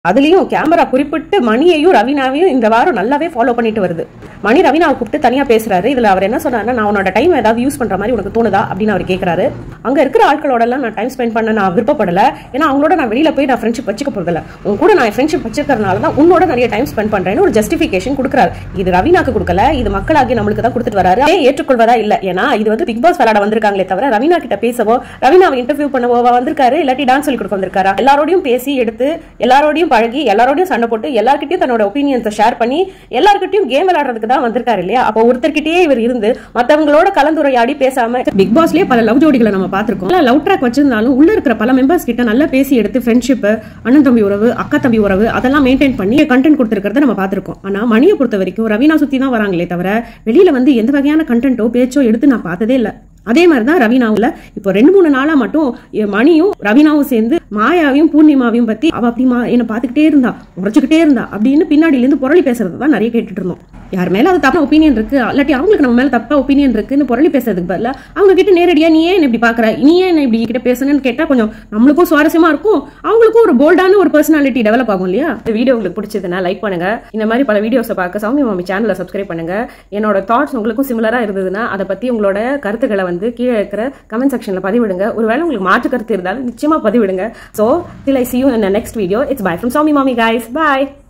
அதுலயும் கேமரா குறிப்பிட்டு மணியையும் ரவீனாவையும் இந்த வாரம் நல்லாவே ஃபாலோ பண்ணிட்டு வருது மணி ரவீனாவை கூப்பிட்டு தனியா பேசுறாரு இதுல அவர் என்ன சொன்னாருன்னா நான் உன்னோட டைம் ஏதாவது யூஸ் பண்ற மாதிரி உனக்கு தோணுதா அப்படின்னு அவர் கேக்குறாரு அங்க இருக்கிற ஆட்களோட எல்லாம் நான் டைம் ஸ்பெண்ட் பண்ண நான் விருப்பப்படல ஏன்னா அவங்களோட நான் வெளியில போய் நான் ஃப்ரெண்ட்ஷிப் வச்சுக்க போறதில்ல உன் கூட நான் ஃப்ரெண்ட்ஷிப் வச்சிருக்கறனால தான் உன்னோட நிறைய டைம் ஸ்பெண்ட் பண்றேன்னு ஒரு ஜஸ்டிஃபிகேஷன் கொடுக்குறாரு இது ரவீனாக்கு கொடுக்கல இது மக்களாகி நம்மளுக்கு தான் கொடுத்துட்டு வராரு அதே ஏற்றுக்கொள்வதா இல்ல ஏன்னா இது வந்து பிக் பாஸ் விளையாட வந்திருக்காங்களே தவிர ரவீனா கிட்ட பேசவோ ரவீனாவை இன்டர்வியூ பண்ணவோ வந்திருக்காரு இல்லாட்டி டான்ஸ் சொல்லி கொடுக்க வந்திருக்காரா எல்லாரோடையும் பேசி எடுத்து எல்லாரோடையும் பழகி எல்லாரோடையும் சண்டை போட்டு எல்லார்கிட்டயும் தன்னோட ஒப்பீனியன்ஸை ஷேர் பண்ணி எல்லார்கிட்டயும் கேம் விளையாடுறதுக்கு தான் வந்திருக்காரு இல்லையா அப்போ ஒருத்தர்கிட்டயே இவர் இருந்து மத்தவங்களோட கலந்துரையாடி பேசாம பிக் பாஸ்லயே பல லவ் ஜோடிகளை நம்ம பார்த்திருக்கோம் லவ் ட்ராக் வச்சிருந்தாலும் உள்ள இருக்கிற பல மெம்பர்ஸ் கிட்ட நல்லா பேசி எடுத்து ஃப்ரெண்ட்ஷிப் அண்ணன் தம்பி உறவு அக்கா தம்பி உறவு அதெல்லாம் மெயின்டைன் பண்ணி கண்டென்ட் கொடுத்துருக்கிறத நம்ம பார்த்திருக்கோம் ஆனா மணியை பொறுத்த வரைக்கும் ரவீனா சுத்தி தான் வராங்களே தவிர வெளியில வந்து எந்த வகையான கண்டென்ட்டோ பேச்சோ எடுத்து நான் பார்த்ததே இல்லை அதே மாதிரி தான் ரவீனாவுல இப்போ ரெண்டு மூணு நாளா மட்டும் என் மணியும் ரவீனாவும் சேர்ந்து மாயாவையும் பூர்ணிமாவையும் பத்தி அவ அப்படி மா என்ன பார்த்துக்கிட்டே இருந்தா உரைச்சுக்கிட்டே இருந்தா அப்படின்னு பின்னாடில இருந்து புரளி பேசுறது தான் நிறைய கேட்டுட்டு இருந்தோம் யார் மேல அது தப்பா ஒப்பீனியன் இருக்கு இல்லாட்டி அவங்களுக்கு நம்ம மேல தப்பா ஒப்பீனியன் இருக்குன்னு புரளி பேசுறதுக்கு பதிலா அவங்க கிட்ட நேரடியா நீ ஏன் என்ன இப்படி பாக்குற நீ ஏன் என்ன இப்படி கிட்ட பேசணும்னு கேட்டா கொஞ்சம் நம்மளுக்கும் சுவாரஸ்யமா இருக்கும் அவங்களுக்கும் ஒரு போல்டான ஒரு பர்சனாலிட்டி டெவலப் ஆகும் இல்லையா இந்த வீடியோ உங்களுக்கு பிடிச்சதுன்னா லைக் பண்ணுங்க இந்த மாதிரி பல வீடியோஸை பார்க்க சௌமி மாமி சேனலை சப்ஸ்கிரைப் பண்ணுங்க என்னோட தாட்ஸ் உங்களுக்கும் சிமிலரா இருந்ததுன்னா அதை பத்தி உங்களோட கருத்துக்களை வந்து கீழே இருக்கிற கமெண்ட் செக்ஷன்ல பதிவிடுங்க ஒருவேளை உங்களுக்கு மாற்று கருத்து இருந்தாலும் நிச்சயமா பதிவிடுங்க so till I see you in the next video it's bye from Somi Mommy guys bye